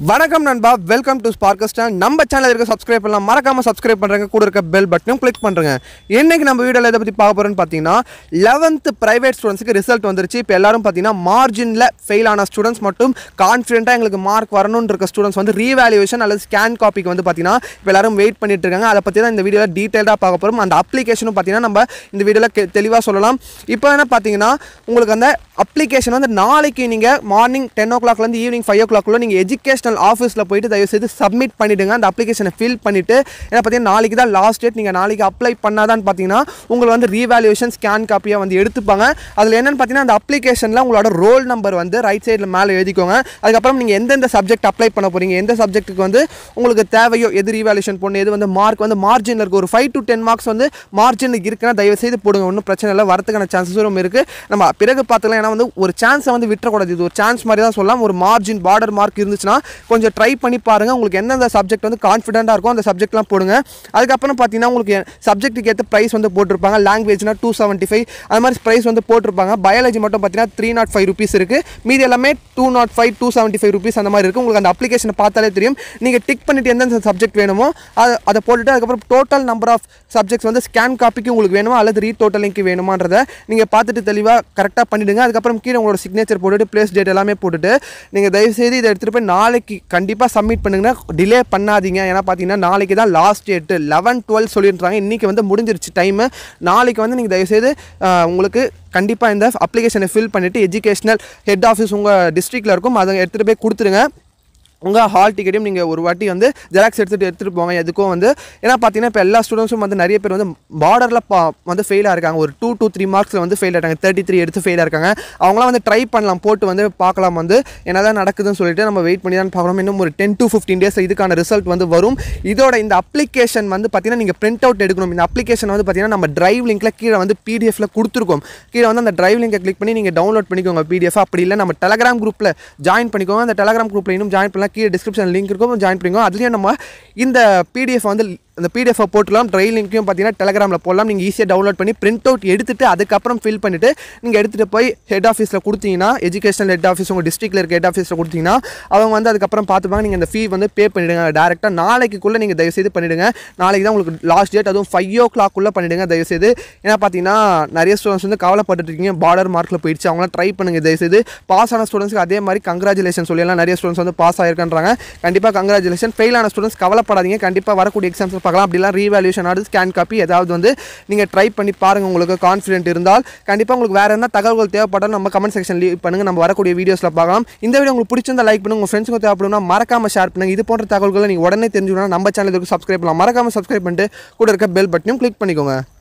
வணக்கம் நண்பா welcome to ஸ்பார்க்கஸ்டான் நம்ம சேனல் இருக்க சப்ஸ்கிரைப் பண்ணலாம் மறக்காம சப்ஸ்கிரைப் பண்ணுறங்க கூட இருக்க பெல் பட்டனும் கிளிக் பண்ணுறங்க இன்னைக்கு நம்ம வீடியோவில் எதை பற்றி பார்க்க போகிறோம்னு பார்த்தீங்கன்னா லெவன்த்து ப்ரைவேட் ஸ்டூடெண்ட்ஸுக்கு ரிசல்ட் வந்துருச்சு இப்போ எல்லாரும் பார்த்தீங்கன்னா மார்ஜினில் ஃபெயில் ஆன ஸ்டூடெண்ட்ஸ் மட்டும் கான்ஃபிடென்ட்டாக எங்களுக்கு மார்க் வரணும்னு இருக்க ஸ்டூடெண்ட்ஸ் வந்து ரீவேல்யூவேஷன் அல்லது ஸ்கேன் காப்பிக்கு வந்து பார்த்தீங்கன்னா இப்போ எல்லாரும் வெயிட் பண்ணிட்டு இருக்காங்க அதை பற்றி தான் இந்த வீடியோவில் டீட்டெயிலாக பார்க்க போகிறோம் அந்த அப்ளிகேஷனும் பார்த்தீங்கன்னா நம்ம இந்த வீடியோவில் தெளிவாக சொல்லலாம் இப்போ என்ன பார்த்தீங்கன்னா உங்களுக்கு அந்த அப்ளிகேஷன் வந்து நாளைக்கு நீங்கள் மார்னிங் டென் ஓ கிளாக்லேருந்து ஈவினிங் ஃபைவ் ஓ கிளாக்குள்ள நீங்கள் எஜுகேஷனல் ஆஃபீஸில் போயிட்டு தயவு செய்து சப்மிட் பண்ணிவிடுங்க அந்த அப்ளிகேஷனை ஃபில் பண்ணிவிட்டு ஏன்னா பார்த்தீங்கன்னா நாளைக்கு தான் லாஸ்ட் டேட் நீங்கள் நாளைக்கு அப்ளை பண்ணாதான் பார்த்தீங்கன்னா உங்களுக்கு வந்து ரீவேல்யூஷன் ஸ்கேன் காப்பியாக வந்து எடுத்துப்பாங்க அதில் என்னென்னு பார்த்தீங்கன்னா அந்த அப்ளிகேஷனில் உங்களோட ரோல் நம்பர் வந்து ரைட் சைடில் மேலே எழுதிக்கோங்க அதுக்கப்புறம் நீங்கள் எந்தெந்த சப்ஜெக்ட் அப்ளை பண்ண போகிறீங்க எந்த சப்ஜெக்ட்டுக்கு வந்து உங்களுக்கு தேவையோ எது ரீவேல்யூஷன் பண்ணு எது வந்து மார்க் வந்து மார்ஜினில் இருக்குது ஒரு ஃபைவ் டு டென் மார்க்ஸ் வந்து மார்ஜினில் இருக்குன்னா தயவு செய்து போடுங்க ஒன்றும் பிரச்சனை இல்லை வரதுக்கான சான்சஸும் இருக்குது நம்ம பிறகு பார்த்துக்கலாம் ஏன்னா வந்து ஒரு சான்ஸை வந்து விட்டுறக்கூடாது இது ஒரு சான்ஸ் மாதிரி தான் சொல்லலாம் ஒரு மார்ஜின் பார்டர் மார்க் இருந்துச்சுன்னா கொஞ்சம் ட்ரை பண்ணி பாருங்கள் உங்களுக்கு எந்தெந்த சப்ஜெக்ட் வந்து கான்ஃபிடென்ட்டாக இருக்கும் அந்த சப்ஜெக்ட்லாம் போடுங்க அதுக்கப்புறம் பார்த்தீங்கன்னா உங்களுக்கு சப்ஜெக்ட்டுக்கு ஏற்ற ப்ரைஸ் வந்து போட்டிருப்பாங்க லாங்குவேஜ்னா டூ செவன்ட்டி ஃபைவ் அது மாதிரி ப்ரைஸ் வந்து போட்டிருப்பாங்க பயாலஜி மட்டும் பார்த்தீங்கன்னா த்ரீ நாட் ஃபைவ் ருபீஸ் இருக்குது மீதி எல்லாமே two naught five two seventy five rupees அந்த மாதிரி இருக்குது உங்களுக்கு அந்த அப்ளிகேஷனை பார்த்தாலே தெரியும் நீங்கள் டிக் பண்ணிட்டு எந்தெந்த சப்ஜெக்ட் வேணுமோ அதை அதை போட்டுட்டு அதுக்கப்புறம் டோட்டல் நம்பர் ஆஃப் சப்ஜெக்ட்ஸ் வந்து ஸ்கேன் காப்பிக்கு உங்களுக்கு வேணுமா அல்லது ரீ டோட்டலிங்க்கு வேணுமான்றதை நீங்கள் பார்த்துட்டு தெளிவாக கரெக்டாக பண்ணிவிடுங்க அதுக்கப்புறம் கீழே உங்களோட சிக்னேச்சர் போட்டுட்டு ப்ளேஸ் டேட் எல்லாமே போட்டுட்டு நீங்கள் தயவுசெய்து இதை எடுத்துகிட்டு போய் நாளைக்கு கண்டிப்பாக சப்மிட் பண்ணுங்கன்னா டிலே பண்ணாதீங்க ஏன்னா பார்த்தீங்கன்னா நாளைக்கு தான் லாஸ்ட் டேட்டு லெவன் டுவெல் சொல்லியிருந்தாங்க இன்றைக்கி வந்து முடிஞ்சிருச்சு டைமு நாளைக்கு வந்து நீங்கள் தயவுசெய்து ஆஹ், உங்களுக்கு கண்டிப்பாக இந்த அப்ளிகேஷனை ஃபில் பண்ணிவிட்டு எஜுகேஷனல் ஹெட் ஆஃபீஸ் உங்கள் டிஸ்ட்ரிக்டில் இருக்கும் அதை எடுத்துகிட்டு போய் கொடுத்துருங்க உங்கள் ஹால் டிக்கெட்டையும் நீங்கள் ஒரு வாட்டி வந்து ஜெராக்ஸ் எடுத்துகிட்டு எடுத்துகிட்டு போங்க எதுக்கும் வந்து ஏன்னா பார்த்தீங்கன்னா இப்போ எல்லா ஸ்டூடெண்ட்ஸும் வந்து நிறைய பேர் வந்து பார்டரில் பா வந்து ஃபெயிலாக இருக்காங்க ஒரு டூ டூ த்ரீ மார்க்ஸில் வந்து ஃபெயில் ஆகிட்டாங்க தேர்ட்டி த்ரீ எடுத்து ஃபெயிலாக இருக்காங்க அவங்களாம் வந்து ட்ரை பண்ணலாம் போட்டு வந்து பார்க்கலாம் வந்து என்னதான் நடக்குதுன்னு சொல்லிட்டு நம்ம வெயிட் பண்ணி தான் பார்க்கணும் இன்னும் ஒரு டென் டு ஃபிஃப்டீன் டேஸ் இதுக்கான ரிசல்ட் வந்து வரும் இதோட இந்த அப்ளிகேஷன் வந்து பார்த்தீங்கன்னா நீங்கள் பிரிண்ட் அவுட் எடுக்கணும் இந்த அப்ளிகேஷன் வந்து பார்த்தீங்கன்னா நம்ம டிரைவ் லிங்க்ல கீழே வந்து பிடிஎஃப்ல கொடுத்துருக்கோம் கீழே வந்து அந்த டிரைவ் லிங்கை கிளிக் பண்ணி நீங்கள் டவுன்லோட் பண்ணிக்கோங்க பிடிஎஃப் அப்படி இல்லை நம்ம டெலகிராம் குரூப்பில் ஜாயின் பண்ணிக்கோங்க அந்த டெலகிராம் குரூப்பில் இன்னும் ஜாயின் பண்ணலாம் கீழே டிஸ்கிரிப்ஷன் லிங்க் இருக்கும் ஜாயின் பண்ணிக்கோங்க அதுலேயும் நம்ம இந்த பிடிஎஃப் வந்து அந்த பிடிஎஃப் போட்டுக்கலாம் ட்ரை லிங்க்கையும் பார்த்தீங்கன்னா டெலகிராமில் போடலாம் நீங்கள் ஈஸியாக டவுன்லோட் பண்ணி பிரிண்ட் அவுட் எடுத்துட்டு அதுக்கப்புறம் ஃபில் பண்ணிவிட்டு நீங்கள் எடுத்துகிட்டு போய் ஹெட் ஆஃபீஸில் கொடுத்தீங்கன்னா எஜுகேஷனல் ஹெட் ஆஃபீஸ் உங்கள் டிஸ்ட்ரிக்ட்டில் இருக்க ஹெட் ஆஃபீஸில் கொடுத்தீங்கன்னா அவங்க வந்து அதுக்கப்புறம் பார்த்துப்பாங்க நீங்கள் அந்த ஃபீ வந்து பே பண்ணிவிடுங்க டேரெக்டாக நாளைக்குள்ளே நீங்கள் தயவுசெய்து பண்ணிவிடுங்க நாளைக்கு தான் உங்களுக்கு லாஸ்ட் டேட் அதுவும் ஃபைவ் ஓ கிளாக்குள்ளே பண்ணிவிடுங்க தயவுசெய்து ஏன்னா பார்த்தீங்கன்னா நிறைய ஸ்டூடெண்ட்ஸ் வந்து கவலைப்பட்டுட்டு இருக்கீங்க பார்டர் மார்க்கில் போயிடுச்சு அவங்களாம் ட்ரை பண்ணுங்கள் தயவுசெய்து பாஸ் ஆன ஸ்டூடெண்ட்ஸ்க்கு அதே மாதிரி கங்க்ராச்சுலேஷன் சொல்லியெல்லாம் நிறைய ஸ்டூடெண்ட்ஸ் வந்து பாஸ் ஆயிருக்கன்றாங்க கண்டிப்பாக கங்க்ராச்சுலேஷன் ஃபெயில் ஆன ஸ்டூடெண்ட்ஸ் கவலைப்படாதீங்க கண்டிப்பாக வரக்கூடிய எக்ஸாம்ஸ் பார்க்கலாம் அப்படிலாம் ரீவேல்யூஷன் ஆகுது ஸ்கேன் காப்பி ஏதாவது வந்து நீங்கள் ட்ரை பண்ணி பாருங்கள் உங்களுக்கு கான்ஃபிடென்ட் இருந்தால் கண்டிப்பாக உங்களுக்கு வேறு என்ன தகவல்கள் தேவைப்பட்டாலும் நம்ம கமெண்ட் செக்ஷன் லீவ் பண்ணுங்கள் நம்ம வரக்கூடிய வீடியோஸில் பார்க்கலாம் இந்த வீடியோ உங்களுக்கு பிடிச்சிருந்தா லைக் பண்ணுங்க உங்கள் ஃப்ரெண்ட்ஸுக்கு தேவைப்படும்னா மறக்காம ஷேர் பண்ணுங்க இது போன்ற தகவல்களை நீங்கள் உடனே தெரிஞ்சுக்கணும் நம்ம சேனலுக்கு சப்ஸ்கிரைப் பண்ணலாம் மறக்காம சப்ஸ்கிரைப் பண்ணிட்டு கூட இருக்க பெல் பட்டனையும் கிளிக் பண்ணிக்கோங்க